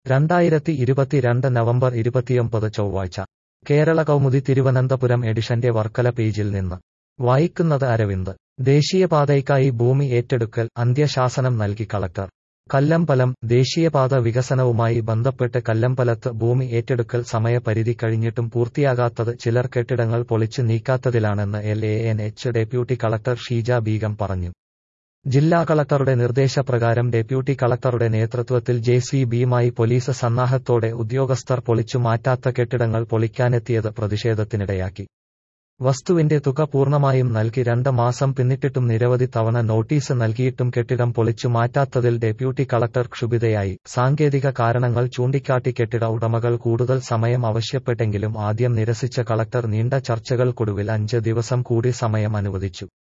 രണ്ടായിരത്തി ഇരുപത്തിരണ്ട് നവംബർ ഇരുപത്തിയൊമ്പത് ചൊവ്വാഴ്ച കേരള കൗമുദി തിരുവനന്തപുരം എഡിഷന്റെ വർക്കല പേജിൽ നിന്ന് വായിക്കുന്നത് അരവിന്ദ് ദേശീയപാതയ്ക്കായി ഭൂമി ഏറ്റെടുക്കൽ അന്ത്യശാസനം നൽകി കളക്ടർ കല്ലമ്പലം ദേശീയപാത വികസനവുമായി ബന്ധപ്പെട്ട് കല്ലമ്പലത്ത് ഭൂമി ഏറ്റെടുക്കൽ സമയപരിധി കഴിഞ്ഞിട്ടും പൂർത്തിയാകാത്തത് ചിലർ കെട്ടിടങ്ങൾ പൊളിച്ചു നീക്കാത്തതിലാണെന്ന് L A N H deputy collector Sheeja Beegum പറഞ്ഞു ജില്ലാ കളക്ടറുടെ നിർദ്ദേശപ്രകാരം ഡെപ്യൂട്ടി കളക്ടറുടെ നേതൃത്വത്തിൽ ജെ സി ബിയുമായി പോലീസ് സന്നാഹത്തോടെ ഉദ്യോഗസ്ഥർ പൊളിച്ചു മാറ്റാത്ത കെട്ടിടങ്ങൾ പൊളിക്കാനെത്തിയത് പ്രതിഷേധത്തിനിടയാക്കി വസ്തുവിന്റെ തുക പൂർണ്ണമായും നൽകി രണ്ട് മാസം പിന്നിട്ടിട്ടും നിരവധി തവണ നോട്ടീസ് നൽകിയിട്ടും കെട്ടിടം പൊളിച്ചു മാറ്റാത്തതിൽ ഡെപ്യൂട്ടി കളക്ടർ ക്ഷുഭിതയായി സാങ്കേതിക കാരണങ്ങൾ ചൂണ്ടിക്കാട്ടി കെട്ടിട ഉടമകൾ കൂടുതൽ സമയം ആവശ്യപ്പെട്ടെങ്കിലും ആദ്യം നിരസിച്ച കളക്ടർ നീണ്ട ചർച്ചകൾക്കൊടുവിൽ അഞ്ച് ദിവസം കൂടി സമയം അനുവദിച്ചു